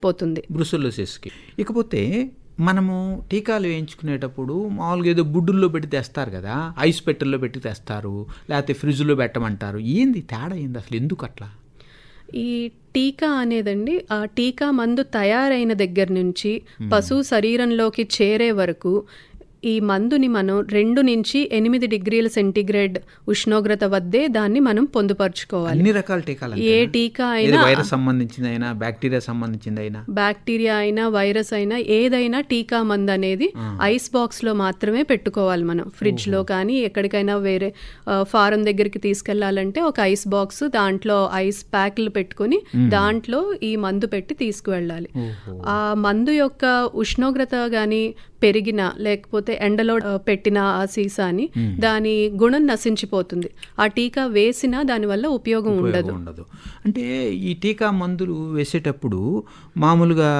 పోతుంది బ్రుసెల్లోసిస్కి ఇకపోతే మనము టీకాలు వేయించుకునేటప్పుడు మామూలుగా ఏదో బుడ్డుల్లో పెట్టి తెస్తారు కదా ఐస్ పెట్టెల్లో పెట్టి తెస్తారు లేకపోతే ఫ్రిడ్జ్లో పెట్టమంటారు ఏంది తేడా ఏంది అసలు ఎందుకు అట్లా ఈ టీకా అనేదండి ఆ టీకా మందు తయారైన దగ్గర నుంచి పశువు శరీరంలోకి చేరే వరకు ఈ మందుని మనం రెండు నుంచి ఎనిమిది డిగ్రీల సెంటీగ్రేడ్ ఉష్ణోగ్రత వద్దే దాన్ని మనం పొందుపరుచుకోవాలి అన్ని రకాల టీకాలు ఏ టీకా ఏది అయినా వైరస్ సంబంధించింది అయినా బ్యాక్టీరియా సంబంధించింది అయినా బ్యాక్టీరియా అయినా వైరస్ అయినా ఏదైనా టీకా మందు అనేది ఐస్ బాక్స్ లో మాత్రమే పెట్టుకోవాలి మనం ఫ్రిడ్జ్ లో కానీ ఎక్కడికైనా వేరే ఫారం దగ్గరికి తీసుకెళ్లాలంటే ఒక ఐస్ బాక్స్ దాంట్లో ఐస్ ప్యాక్లు పెట్టుకొని దాంట్లో ఈ మందు పెట్టి తీసుకువెళ్ళాలి ఆ మందు యొక్క ఉష్ణోగ్రత గాని పెరిగిన లేకపోతే ఎండలో ఆ, పెట్టిన ఆ సీసాని దాని గుణం నశించిపోతుంది ఆ టీకా వేసినా దానివల్ల ఉపయోగం ఉండదు ఉండదు అంటే ఈ టీకా మందులు వేసేటప్పుడు మామూలుగా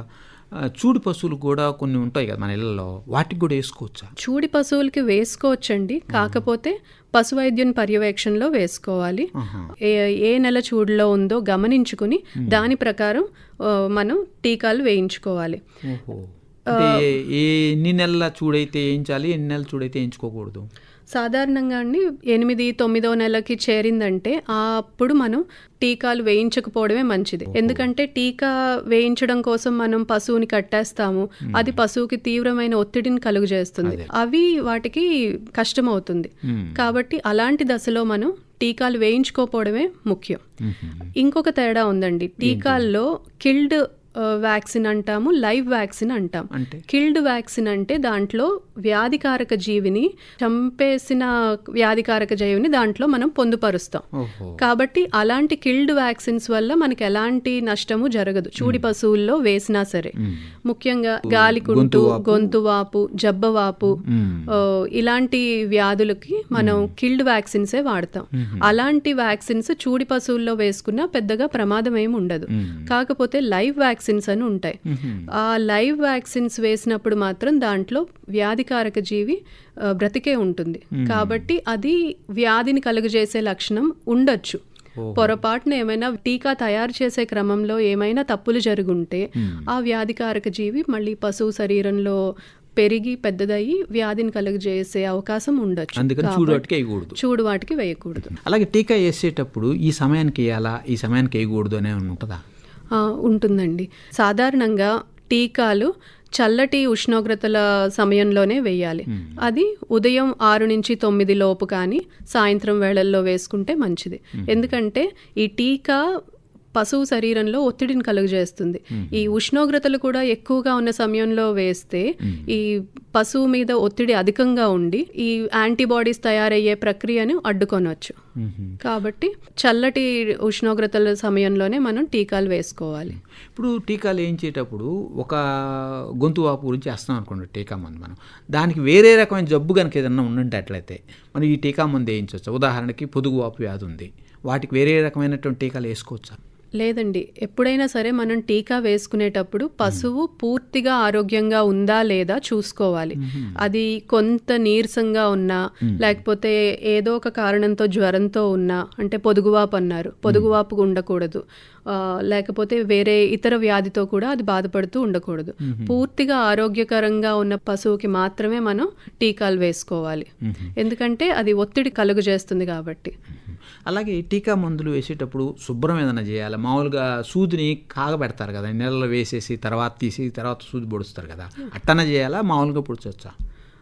ఆ, చూడు పశువులు కూడా కొన్ని ఉంటాయి కదా మన ఇళ్ళలో వాటికి కూడా వేసుకోవచ్చా చూడి పశువులకి వేసుకోవచ్చండి కాకపోతే పశు వైద్యుని పర్యవేక్షణలో వేసుకోవాలి ఆహా. ఏ ఏ నెల చూడులో ఉందో గమనించుకుని దాని ప్రకారం ఆ, మనం టీకాలు వేయించుకోవాలి ఓహో అంటే ఏ- ఏ ఎన్ని నెలల చూడైతే వేయించాలి ఎన్ని నెలల చూడైతే వేయించుకోకూడదు సాధారణంగా అండి ఎనిమిది తొమ్మిదో నెలకి చేరిందంటే అప్పుడు మనం టీకాలు వేయించకపోవడమే మంచిది ఎందుకంటే టీకా వేయించడం కోసం మనం పశువుని కట్టేస్తాము అది పశువుకి తీవ్రమైన ఒత్తిడిని కలుగజేస్తుంది అవి వాటికి కష్టమవుతుంది మ్మ్. కాబట్టి అలాంటి దశలో మనం టీకాలు వేయించుకోకపోవడమే ముఖ్యం ఇంకొక తేడా ఉందండి టీకాల్లో కిల్డ్ వ్యాక్సిన్ అంటాము లైవ్ వ్యాక్సిన్ అంటాం అంటే కిల్డ్ వ్యాక్సిన్ అంటే దాంట్లో వ్యాధికారక జీవిని చంపేసిన వ్యాధికారక జీవిని దాంట్లో మనం పొందుపరుస్తాం ఓహో కాబట్టి అలాంటి కిల్డ్ వ్యాక్సిన్స్ వల్ల మనకి ఎలాంటి నష్టము జరగదు చూడి పశువుల్లో వేసినా సరే ముఖ్యంగా గాలికుంటు గొంతువాపు జబ్బవాపు మ్మ్. ఆ, ఇలాంటి వ్యాధులకి మనం కిల్డ్ వ్యాక్సిన్సే వాడతాం అలాంటి వ్యాక్సిన్స్ చూడి పశువుల్లో వేసుకున్నా పెద్దగా ప్రమాదం ఏమి ఉండదు కాకపోతే లైవ్ వ్యాక్సిన్స్ అని ఉంటాయి ఆ లైవ్ వ్యాక్సిన్స్ వేసినప్పుడు మాత్రం దాంట్లో వ్యాధికారక జీవి ఆ, బ్రతికే ఉంటుంది కాబట్టి అది వ్యాధిని కలుగజేసే లక్షణం ఉండొచ్చు పొరపాటున ఏమైనా టీకా తయారు చేసే క్రమంలో ఏమైనా తప్పులు జరుగుంటే ఆ వ్యాధికారక జీవి మళ్ళీ పశువు శరీరంలో పెరిగి పెద్దదయ్యి వ్యాధిని కలుగజేసే అవకాశం ఉండొచ్చు అందుకని చూడు వాటికి వేయకూడదు చూడు వాటికి వేయకూడదు అలాగే టీకా వేసేటప్పుడు ఈ సమయానికి వేయాలా ఈ సమయానికి వేయకూడదు అనే ఉంటుందా ఆ, ఉంటుందండి సాధారణంగా టీకాలు చల్లటి ఉష్ణోగ్రతల సమయంలోనే వేయాలి అది ఉదయం ఆరు నుంచి తొమ్మిది లోపు కానీ సాయంత్రం వేళల్లో వేసుకుంటే మంచిది ఎందుకంటే ఈ టీకా పశువు శరీరంలో ఒత్తిడిని కలుగజేస్తుంది ఈ ఉష్ణోగ్రతలు కూడా ఎక్కువగా ఉన్న సమయంలో వేస్తే ఈ పశువు మీద ఒత్తిడి అధికంగా ఉండి ఈ యాంటీబాడీస్ తయారయ్యే ప్రక్రియను అడ్డుకొనవచ్చు కాబట్టి చల్లటి ఉష్ణోగ్రతల సమయంలోనే మనం టీకాలు వేసుకోవాలి ఇప్పుడు టీకాలు వేయించేటప్పుడు ఒక గొంతు వాపు గురించి వేస్తాం అనుకోండి టీకా మందు మనం దానికి వేరే రకమైన జబ్బు కనుక ఏదన్నా ఉండుంటే అట్లయితే మనం ఈ టీకా మందు వేయించవచ్చు ఉదాహరణకి పొదుగు వాపు వ్యాధి ఉంది వాటికి వేరే రకమైనటువంటి టీకాలు వేసుకోవచ్చా లేదండి ఎప్పుడైనా సరే మనం టీకా వేసుకునేటప్పుడు పశువు పూర్తిగా ఆరోగ్యంగా ఉందా లేదా చూసుకోవాలి అది కొంత నీరసంగా ఉన్నా లేకపోతే ఏదో ఒక కారణంతో జ్వరంతో ఉన్నా అంటే పొదుగువాపు అన్నారు పొదుగువాపు ఉండకూడదు ఆ, లేకపోతే వేరే ఇతర వ్యాధితో కూడా అది బాధపడుతూ ఉండకూడదు పూర్తిగా ఆరోగ్యకరంగా ఉన్న పశువుకి మాత్రమే మనం టీకాలు వేసుకోవాలి ఎందుకంటే అది ఒత్తిడి కలుగజేస్తుంది కాబట్టి అలాగే ఈ టీకా మందులు వేసేటప్పుడు శుభ్రం ఏదైనా చేయాలి మామూలుగా సూదిని కాగబెడతారు కదా నీళ్ళలో వేసేసి తర్వాత తీసి తర్వాత సూది పొడుస్తారు కదా అట్టన చేయాలా మామూలుగా పొడిచొచ్చా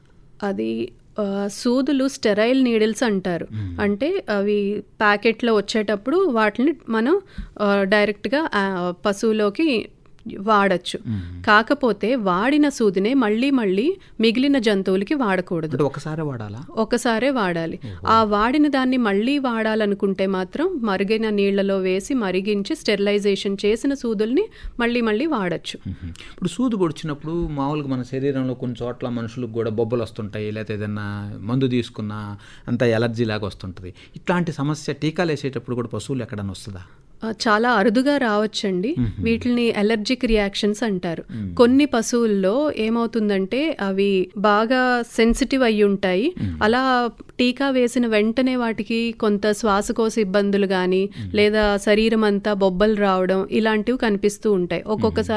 అది ఆ, సూదులు స్టెరైల్ నీడిల్స్ అంటారు అంటే అవి ప్యాకెట్లో వచ్చేటప్పుడు వాటిని మనం ఆ, డైరెక్ట్గా ఆ, పశువులోకి వాడచ్చు కాకపోతే వాడిన సూదినే మళ్ళీ మళ్ళీ మిగిలిన జంతువులకి వాడకూడదు అంటే ఒకసారి వాడాలా ఒకసారే వాడాలి ఆ వాడిన దాన్ని మళ్ళీ వాడాలనుకుంటే మాత్రం మరిగిన నీళ్లలో వేసి మరిగించి స్టెరిలైజేషన్ చేసిన సూదుల్ని మళ్ళీ మళ్ళీ వాడచ్చు మ్మ్. ఇప్పుడు సూది పొడిచినప్పుడు మామూలుగా మన శరీరంలో కొన్ని చోట్ల మనుషులకు కూడా బొబ్బలు వస్తుంటాయి లేకపోతే ఏదైనా మందు తీసుకున్నా అంత ఎలర్జీ లాగా వస్తుంటుంది ఇట్లాంటి సమస్య టీకాలు వేసేటప్పుడు కూడా పశువులు ఎక్కడన్నా వస్తుందా ఆ, చాలా అరుదుగా రావచ్చండి వీటిని అలర్జిక్ రియాక్షన్స్ అంటారు కొన్ని పశువుల్లో ఏమవుతుందంటే అవి బాగా సెన్సిటివ్ అయి ఉంటాయి అలా టీకా వేసిన వెంటనే వాటికి కొంత శ్వాసకోశ ఇబ్బందులు కానీ లేదా శరీరం అంతా బొబ్బలు రావడం ఇలాంటివి కనిపిస్తూ ఉంటాయి ఒక్కొక్కసారి